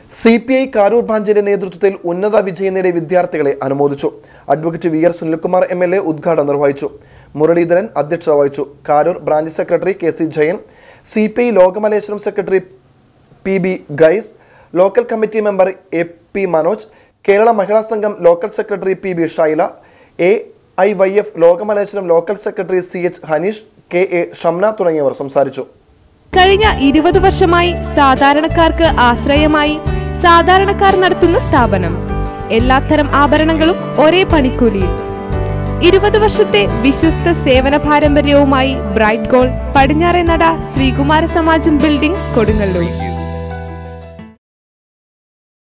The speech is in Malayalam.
സി പി ഐ കാരൂർ ബ്രാഞ്ചിന്റെ നേതൃത്വത്തിൽ ഉന്നത വിജയം നേടിയ വിദ്യാർത്ഥികളെ അനുമോദിച്ചു advocate V R Sunilkumar M L A ഉദ്ഘാടനം നിർവഹിച്ചു മുരളീധരൻ അധ്യക്ഷത വഹിച്ചു Karoor branch secretary K C Jayan C P I Lokamaleswaram secretary P B ഗൈസ് local committee member A P Manoj Kerala Mahila Sangham local secretary P B Shaila A I Y F Lokamaleswaram local secretary C H Haneesh K A Shamna തുടങ്ങിയവർ സംസാരിച്ചു കഴിഞ്ഞ ഇരുപത് വർഷമായി സാധാരണക്കാർക്ക് ആശ്രയമായി സാധാരണക്കാർ നടത്തുന്ന സ്ഥാപനം എല്ലാത്തരം ആഭരണങ്ങളും ഒരേ പണിക്കൂലിയിൽ ഇരുപത് വർഷത്തെ വിശ്വസ്ത സേവന പാരമ്പര്യവുമായി ബ്രൈറ്റ് ഗോൾഡ് പടിഞ്ഞാറേ നട ശ്രീകുമാര സമാജം ബിൽഡിംഗ് കൊടുങ്ങല്ലൂർ